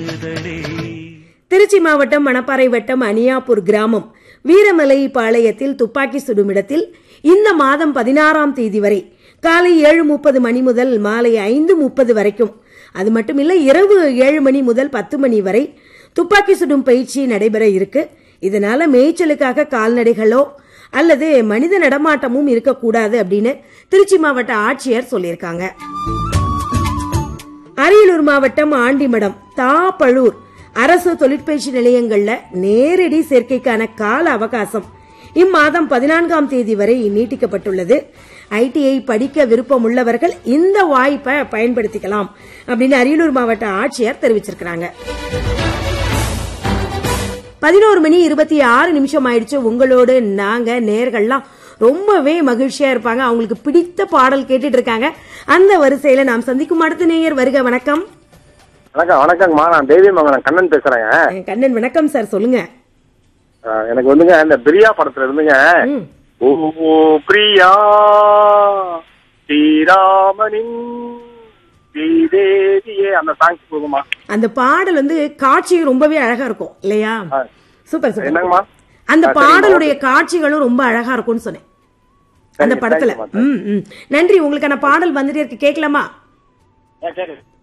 ஏறுதடி திருச்சி மாவட்டம் மணப்பாறை வட்டம் அனியாப்பூர் கிராமம் வீரமலை பாளையத்தில் துப்பாக்கி சுடும் இடத்தில் இந்த மாதம் பதினாறாம் தேதி வரை காலை ஏழு முப்பது மணி முதல் மாலை ஐந்து முப்பது வரைக்கும் அது மட்டுமில்லை இரவு ஏழு மணி முதல் பத்து மணி வரை துப்பாக்கி சுடும் பயிற்சி நடைபெற இருக்கு இதனால மேய்ச்சலுக்காக கால்நடைகளோ அல்லது மனித நடமாட்டமும் இருக்கக்கூடாது அப்படின்னு திருச்சி மாவட்ட ஆட்சியர் சொல்லியிருக்காங்க அரியலூர் மாவட்டம் ஆண்டிமடம் தாப்பழூர் அரசு தொழிற்பயிற்சி நிலையங்கள்ல நேரடி சேர்க்கைக்கான கால அவகாசம் இம்மாதம் பதினான்காம் தேதி வரை நீட்டிக்கப்பட்டுள்ளது ஐடிஐ படிக்க விருப்பம் உள்ளவர்கள் இந்த வாய்ப்பை பயன்படுத்திக்கலாம் அப்படின்னு அரியலூர் மாவட்ட ஆட்சியர் தெரிவிச்சிருக்கிறாங்க பதினோரு மணி இருபத்தி ஆறு நிமிஷம் ஆயிடுச்சு உங்களோடு நாங்க நேர்கள்லாம் ரொம்பவே மகிழ்ச்சியா இருப்பாங்க அவங்களுக்கு பிடித்த பாடல் கேட்டுட்டு இருக்காங்க அந்த வரிசையில நாம் சந்திக்கும் அடுத்த நேயர் வருக வணக்கம் வணக்கம் வணக்கங்கம்மா நான் தேவி மங்கலம் கண்ணன் பேசுறேங்க அஹ் கண்ணன் வணக்கம் சார் சொல்லுங்க அஹ் எனக்கு வந்துங்க இந்த பிரியா படத்துல இருந்துங்க ம். ஓ பிரியா ஸ்ரீராமனின் ஸ்ரீதேவியே அந்த சாங்ஸ் போதுமா அந்த பாடல் வந்து காட்சி ரொம்பவே அழகா இருக்கும் இல்லையா ஆ. சூப்பர் சூப்பர் என்னங்கம்மா அந்த ஆ, சரிங்கம்மா. பாடலுடைய காட்சிகளும் ரொம்ப அழகா இருக்கும்னு சொன்னேன் அந்த சரி, படத்துல சரிங்கம்மா, ம் ம் நன்றி உங்களுக்கான பாடல் வந்துட்டே இருக்கு கேட்கலாமா சரி